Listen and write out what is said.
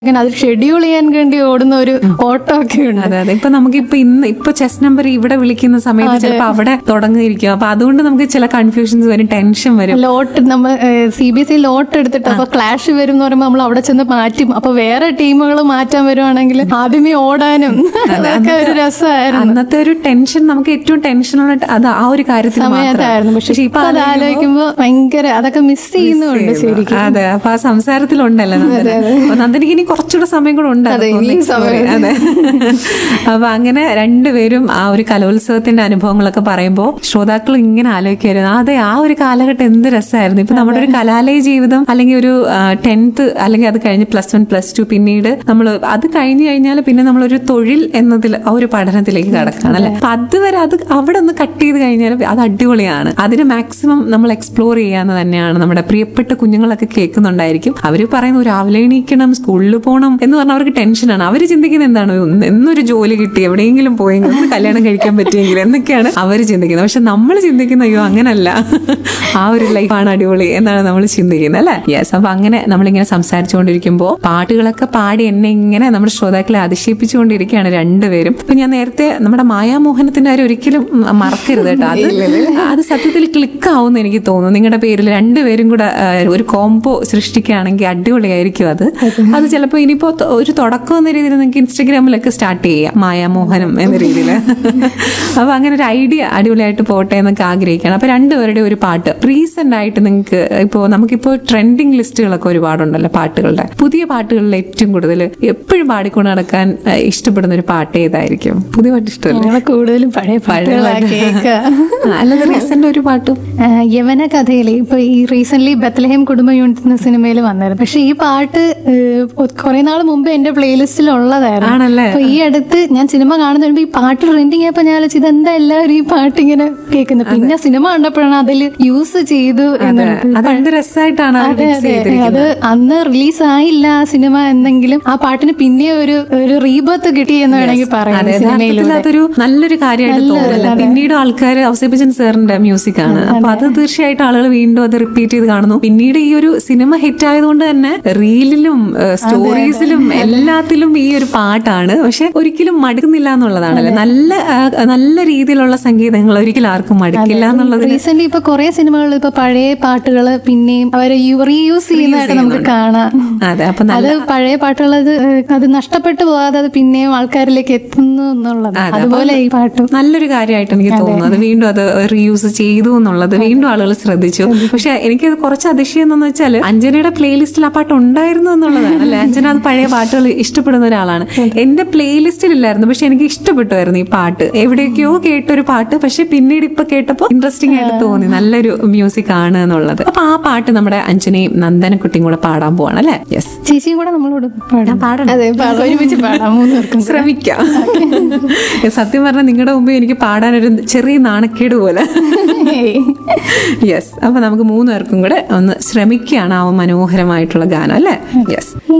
അങ്ങനെ അത് ഷെഡ്യൂൾ ചെയ്യാൻ വേണ്ടി ഓടുന്ന ഒരു ഓട്ടം ഒക്കെ ഉണ്ട് അതെ അതെ ഇപ്പൊ നമുക്ക് ഇപ്പൊ ഇന്ന് ഇപ്പൊ ചെസ് നമ്പർ ഇവിടെ വിളിക്കുന്ന സമയത്ത് ചിലപ്പോ അവിടെ തുടങ്ങിയിരിക്കും അപ്പൊ അതുകൊണ്ട് നമുക്ക് ചില കൺഫ്യൂഷൻസ് വരും ടെൻഷൻ വരും ലോട്ട് നമ്മൾ C B S E lot എടുത്തിട്ട് അപ്പൊ ക്ലാഷ് വരും എന്ന് പറയുമ്പോൾ നമ്മൾ അവിടെ ചെന്ന് മാറ്റും അപ്പൊ വേറെ ടീമുകൾ മാറ്റാൻ വരുവാണെങ്കിൽ ആദ്യമേ ഓടാനും അതൊക്കെ ഒരു രസമായിരുന്നു അന്നത്തെ ഒരു ടെൻഷൻ നമുക്ക് ഏറ്റവും ടെൻഷനുള്ള അത് ആ ഒരു കാര്യത്തിൽ സമയത്തായിരുന്നു പക്ഷെ ഇപ്പൊ അത് ആലോചിക്കുമ്പോ ഭയങ്കര അതൊക്കെ മിസ് ചെയ്യുന്നുണ്ട് ശരിക്കും അതെ അപ്പൊ ആ സംസാരത്തിലുണ്ടല്ലോ നന്ദന അപ്പൊ നന്ദനക്ക് ഇനി കുറച്ചുകൂടെ സമയം കൂടെ ഉണ്ട് അതെ, അതൊക്കെ ഒന്ന് ഇനിയും explore സമയം ചെയ്യാൻ. അതെ അപ്പൊ അങ്ങനെ രണ്ടുപേരും ആ ഒരു കലോത്സവത്തിന്റെ അനുഭവങ്ങളൊക്കെ പറയുമ്പോൾ ശ്രോതാക്കൾ ഇങ്ങനെ ആലോചിക്കുമായിരുന്നു അതെ ആ ഒരു കാലഘട്ടം എന്ത് രസമായിരുന്നു ഇപ്പൊ നമ്മുടെ ഒരു കലാലയ ജീവിതം അല്ലെങ്കിൽ ഒരു ടെൻത്ത് അല്ലെങ്കിൽ അത് കഴിഞ്ഞ് പ്ലസ് വൺ പ്ലസ് ടു പിന്നീട് നമ്മൾ അത് കഴിഞ്ഞു കഴിഞ്ഞാൽ പിന്നെ നമ്മളൊരു തൊഴിൽ എന്നതിൽ ആ ഒരു പഠനത്തിലേക്ക് കടക്കുകയാണ് അല്ലെ അപ്പൊ അതുവരെ അത് അവിടെ ഒന്ന് കട്ട് ചെയ്ത് കഴിഞ്ഞാൽ അത് അടിപൊളിയാണ് അതിന് മാക്സിമം നമ്മൾ എക്സ്പ്ലോർ ചെയ്യാന്ന് തന്നെയാണ് നമ്മുടെ പ്രിയപ്പെട്ട കുഞ്ഞുങ്ങളൊക്കെ കേൾക്കുന്നുണ്ടായിരിക്കും അവര് പറയുന്നു രാവിലെ എണീക്കണം സ്കൂളിൽ പോകണം എന്ന് പറഞ്ഞാൽ അവർക്ക് ടെൻഷനാണ് അവര് ചിന്തിക്കുന്നത് എന്താണ് ഒന്ന് എന്നൊരു ജോലി കിട്ടി എവിടെയെങ്കിലും പോയെങ്കിൽ ഒന്ന് കല്യാണം കഴിക്കാൻ പറ്റിയെങ്കിൽ എന്നൊക്കെയാണ് അവര് ചിന്തിക്കുന്നത് പക്ഷെ നമ്മൾ ചിന്തിക്കുന്ന അയ്യോ അങ്ങനല്ല ആ ഒരു ലൈഫാണ് അടിപൊളി എന്നാണ് നമ്മൾ ചിന്തിക്കുന്നത് അല്ലെ യെസ് അപ്പൊ അങ്ങനെ നമ്മളിങ്ങനെ സംസാരിച്ചുകൊണ്ടിരിക്കുമ്പോൾ പാട്ടുകളൊക്കെ പാടി എന്നെ ഇങ്ങനെ നമ്മുടെ ശ്രോതാക്കളെ അതിശയിപ്പിച്ചുകൊണ്ടിരിക്കുകയാണ് രണ്ടുപേരും ഇപ്പൊ ഞാൻ നേരത്തെ നമ്മുടെ മായാമോഹനത്തിന്റെ കാര്യം ഒരിക്കലും ഉം, മറക്കരുത് കേട്ടോ അത് അത് സത്യത്തിൽ ക്ലിക്ക് ആവുമെന്ന് എനിക്ക് തോന്നുന്നു നിങ്ങളുടെ പേരിൽ രണ്ടുപേരും കൂടെ ആ, ഒരു കോംബോ സൃഷ്ടിക്കുകയാണെങ്കിൽ അടിപൊളിയായിരിക്കും അത് അത് ചിലപ്പോൾ ഇനിയിപ്പോ ത- ഒരു തുടക്കം എന്ന രീതിയിൽ നിങ്ങൾക്ക് ഇൻസ്റ്റഗ്രാമിലൊക്കെ സ്റ്റാർട്ട് ചെയ്യാം മായാമോഹനം എന്ന രീതിയിൽ അപ്പൊ അങ്ങനെ ഒരു ഐഡിയ അടിപൊളിയായിട്ട് പോട്ടെ എന്നൊക്കെ ആഗ്രഹിക്കുകയാണ് അപ്പൊ രണ്ടുപേരുടെ ഒരു പാട്ട് റീസെന്റ് ആയിട്ട് നിങ്ങൾക്ക് ഇപ്പോൾ നമുക്കിപ്പോൾ ട്രെൻഡിങ് ലിസ്റ്റുകളൊക്കെ ഒരുപാടുണ്ടല്ലോ പാട്ടുകളുടെ പുതിയ പാട്ടുകളിൽ ഏറ്റവും കൂടുതൽ എപ്പോഴും പാടിക്കൊണ്ട് നടക്കാൻ ആ, ഇഷ്ടപ്പെടുന്ന ഒരു പാട്ട് ഏതായിരിക്കും പുതിയ പാട്ട് ഇഷ്ടമല്ലേ ഞങ്ങളെ കൂടുതലും പഴയ പാട്ടുകളാ കേൾക്കുക ആ, അല്ലാതെ റീസെന്റ് ഒരു പാട്ടും ആ, യവന കഥയില് ഇപ്പൊ ഈ റീസെന്റ് ബത്ലഹേം കുടുംബ യൂണിറ്റ് എന്ന സിനിമയിൽ വന്നായിരുന്നു പക്ഷെ ഈ പാട്ട് കുറെ നാൾ മുമ്പ് എന്റെ പ്ലേലിസ്റ്റിൽ ഉള്ളതായിരുന്നു ആണല്ലേ? അപ്പൊ ഈ അടുത്ത് ഞാൻ സിനിമ കാണുന്ന മുമ്പ് ഈ പാട്ട് ട്രെൻഡിങ് ആയപ്പോ ഞാൻ ആലോചിച്ചു, ഇതെന്താ എല്ലാവരും ഈ പാട്ട് ഇങ്ങനെ കേൾക്കുന്നത് പിന്നെ സിനിമ കണ്ടപ്പോഴാണ് അതിൽ യൂസ് ചെയ്തു എന്നുള്ളത് അത് എന്ത് രസമായിട്ടാണ് അവർ അതെ mix അതെ ചെയ്തിരിക്കുന്നത് അത് അന്ന് റിലീസ് ആയില്ല ആ സിനിമ എന്തെങ്കിലും ആ പാട്ടിന് പിന്നെ ഒരു ഒരു റീബർത്ത് കിട്ടി എന്ന് വേണമെങ്കിൽ പറയാം അതെ സിനിമയിലൂടെ യഥാർത്ഥത്തിൽ അതൊരു നല്ലൊരു കാര്യമായിട്ട് തോന്നുന്നില്ല പിന്നീട് ആൾക്കാർ ഔസേബച്ചൻ സാറിന്റെ മ്യൂസിക് ആണ് അപ്പൊ അത് തീർച്ചയായിട്ടും ആളുകൾ വീണ്ടും അത് റിപ്പീറ്റ് ചെയ്ത് കാണുന്നു പിന്നീട് ഈ ഒരു സിനിമ ഹിറ്റ് ആയതുകൊണ്ട് തന്നെ റീലിലും സ്റ്റോറീസിലും എല്ലാത്തിലും ഈ ഒരു പാട്ടാണ് പക്ഷെ ഒരിക്കലും മടുക്കുന്നില്ല എന്നുള്ളതാണല്ലേ നല്ല ആ, നല്ല രീതിയിലുള്ള സംഗീതങ്ങൾ ഒരിക്കലും ആർക്കും മടുക്കില്ല എന്നുള്ളത് റീസെന്റ് ഇപ്പൊ കുറെ സിനിമകളിൽ ഇപ്പൊ പഴയ പാട്ടുകൾ പിന്നെയും അവരെ റീയൂസ് ചെയ്യുന്നതായിട്ട് നമുക്ക് കാണാം അതെ അപ്പൊ നല്ല അത് പഴയ പാട്ടുകൾ അത് ഏഹ്, അത് നഷ്ടപ്പെട്ടു പോകാതെ അത് പിന്നെയും ആൾക്കാരിലേക്ക് എത്തുന്നു എന്നുള്ളത് അതുപോലെ ഈ പാട്ടും നല്ലൊരു കാര്യമായിട്ട് എനിക്ക് തോന്നുന്നു അത് വീണ്ടും അത് റീയൂസ് ചെയ്തു എന്നുള്ളത് വീണ്ടും ആളുകൾ ശ്രദ്ധിച്ചു പക്ഷെ എനിക്കത് കുറച്ച് അതിശയം എന്ന് വെച്ചാൽ അഞ്ജനയുടെ പ്ലേലിസ്റ്റിൽ ആ പാട്ട് ഉണ്ടായിരുന്നു എന്നുള്ളതാണ് അല്ലെ അഞ്ജന അത് പഴയ പാട്ടുകൾ ഇഷ്ടപ്പെടുന്ന ഒരാളാണ് എന്റെ പ്ലേലിസ്റ്റിൽ ഇല്ലായിരുന്നു പക്ഷെ എനിക്ക് ഇഷ്ടപ്പെട്ടുമായിരുന്നു ഈ പാട്ട് എവിടെയൊക്കെയോ കേട്ടൊരു പാട്ട് പക്ഷെ പിന്നീട് ഇപ്പൊ കേട്ടപ്പോ ഇൻട്രസ്റ്റിംഗ് ആയിട്ട് തോന്നി നല്ലൊരു മ്യൂസിക് ആണ് എന്നുള്ളത് അപ്പൊ ആ പാട്ട് നമ്മുടെ അഞ്ജനയും നന്ദനക്കുട്ടിയും കൂടെ പാടാൻ പോവാണ് അല്ലെ യെസ് ചേച്ചിയും കൂടെ നമ്മളോട് പാടാം പാടണം. അതെ പാടാം. ഒരുമിച്ച് പാടാം മൂന്ന് പേർക്കും ശ്രമിക്കാം സത്യം പറഞ്ഞാൽ നിങ്ങളുടെ മുമ്പ് എനിക്ക് പാടാനൊരു ചെറിയ നാണക്കേട് പോലെ യെസ് അപ്പൊ നമുക്ക് മൂന്ന് പേർക്കും കൂടെ ഒന്ന് ശ്രമിക്കുകയാണ് ആ മനോഹരമായിട്ടുള്ള ഗാനം അല്ലേ യെസ്